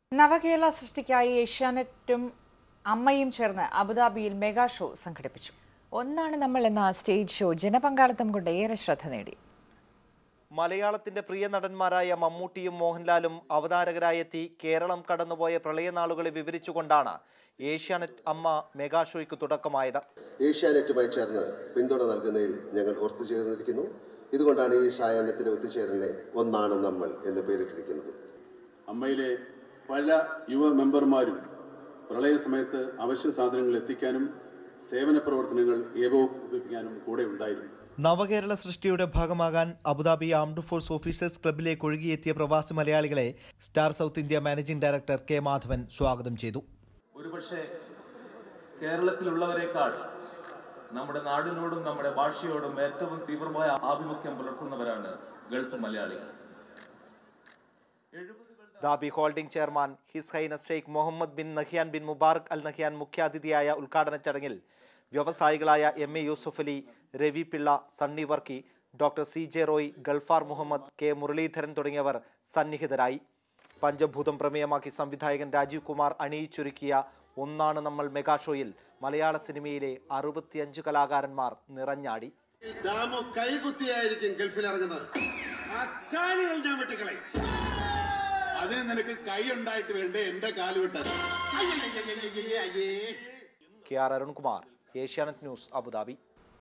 നവകേരള സൃഷ്ടിക്കായി ഏഷ്യാനെറ്റും അമ്മയും ചേർന്ന് അബുദാബിയിൽ മെഗാ ഷോ സംഘടിപ്പിച്ചു ഒന്നാണ് നമ്മൾ എന്ന സ്റ്റേജ് ഷോ ജനപങ്കാളിത്തം കൊണ്ട് ഏറെ ശ്രദ്ധ നേടി മലയാളത്തിന്റെ പ്രിയ നടന്മാരായ മമ്മൂട്ടിയും മോഹൻലാലും അവതാരകരായെത്തി കേരളം കടന്നുപോയ പ്രളയനാളുകളെ വിവരിച്ചുകൊണ്ടാണ് ഏഷ്യാനെറ്റ് അമ്മ മെഗാ ഷോയ്ക്ക് തുടക്കമായത് ഏഷ്യാനെറ്റുമായി ചേർന്ന് പിന്തുണ നൽകുന്നതിൽ ഞങ്ങൾ ഒത്തുചേർന്നിരിക്കുന്നു ഇതുകൊണ്ടാണ് ഈ സായാഹ്നത്തിന്റെ ഒത്തുചേരലിനെ ഒന്നാണ് നമ്മൾ എന്ന് പേരിട്ടിരിക്കുന്നത് അമ്മയിലെ പല യുവ മെമ്പർമാരും പ്രളയ സമയത്ത് അവശ്യ സാധനങ്ങൾ എത്തിക്കാനും സേവന പ്രവർത്തനങ്ങൾ ഏകോപിപ്പിക്കാനും കൂടെ ഉണ്ടായിരുന്നു നവകേരള സൃഷ്ടിയുടെ ഭാഗമാകാൻ അബുദാബി ആംഡ് ഫോഴ്സ് ഓഫീസേഴ്സ് ക്ലബിലേക്ക് ഒഴുകിയെത്തിയ പ്രവാസി മലയാളികളെ Star South India managing director K Madhavan സ്വാഗതം ചെയ്തു ഒരുപക്ഷെ കേരളത്തിലുള്ളവരെക്കാൾ നമ്മുടെ നാടിനോടും നമ്മുടെ ഭാഷയോടും ഏറ്റവും തീവ്രമായ ആഭിമുഖ്യം പുലർത്തുന്നവരാണ് ഗൾഫ് മലയാളികൾ Dhabi holding chairman His Highness Sheikh Mohammed bin Nahyan bin Mubarak Al Nahyan മുഖ്യാതിഥിയായ ഉദ്ഘാടന ചടങ്ങിൽ വ്യവസായികളായ M A Yusuff Ali Ravi Pillai Sunny Varkey doctor C J Roy Gulfar Mohammed K Muraleedharan തുടങ്ങിയവർ സന്നിഹിതരായി പഞ്ചഭൂതം പ്രമേയമാക്കി സംവിധായകൻ രാജീവ് കുമാർ അണിയിച്ചൊരുക്കിയ ഒന്നാണ് നമ്മൾ മെഗാ ഷോയിൽ മലയാള സിനിമയിലെ അറുപത്തിയഞ്ച് കലാകാരന്മാർ നിറഞ്ഞാടി ദാമു കൈകുത്തിയായിരിക്കും ഗൾഫിൽ ഇറങ്ങുന്നത് ആ കാലുകൾ ഞാൻ വെട്ടിക്കളയും അതിന് നിനക്ക് കൈ ഉണ്ടായിട്ട് വേണ്ടേ എന്റെ കാല് വിട്ടാൽ K R Arunkumar Asianet News Abu Dhabi